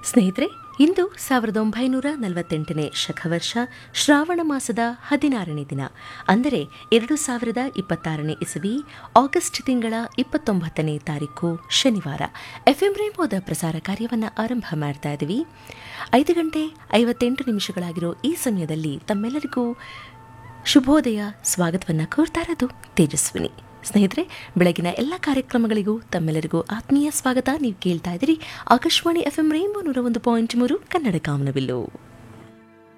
ಸ್ನೇಹಿತರೆ ಇಂದು ಸಾವಿರದ ಒಂಬೈನೂರ ನಲವತ್ತೆಂಟನೇ ಶಖವರ್ಷ ಶ್ರಾವಣ ಮಾಸದ ಹದಿನಾರನೇ ದಿನ ಅಂದರೆ ಎರಡು ಸಾವಿರದ ಇಪ್ಪತ್ತಾರನೇ ಇಸವಿ ಆಗಸ್ಟ್ ತಿಂಗಳ ಇಪ್ಪತ್ತೊಂಬತ್ತನೇ ತಾರೀಕು ಶನಿವಾರ ಎಫ್ಎಂ ರೇಮೋದ ಪ್ರಸಾರ ಕಾರ್ಯವನ್ನು ಆರಂಭ ಮಾಡ್ತಾ ಇದ್ದೀವಿ ಐದು ಗಂಟೆ ಐವತ್ತೆಂಟು ನಿಮಿಷಗಳಾಗಿರೋ ಈ ಸಮಯದಲ್ಲಿ ತಮ್ಮೆಲ್ಲರಿಗೂ ಶುಭೋದಯ ಸ್ವಾಗತವನ್ನು ಕೋರ್ತಾ ಇರೋದು ತೇಜಸ್ವಿನಿ ಸ್ನೇಹಿತರೆ ಬೆಳಗಿನ ಎಲ್ಲ ಕಾರ್ಯಕ್ರಮಗಳಿಗೂ ತಮ್ಮೆಲ್ಲರಿಗೂ ಆತ್ಮೀಯ ಸ್ವಾಗತ ನೀವು ಕೇಳ್ತಾ ಇದ್ದೀರಿ ಆಕಾಶವಾಣಿ ಎಫ್ ಎಂ ರೇಂಬೋ ನೂರ ಒಂದು ಪಾಯಿಂಟ್ ಮೂರು ಕನ್ನಡ ಕಾಮನಬಿಲ್ಲು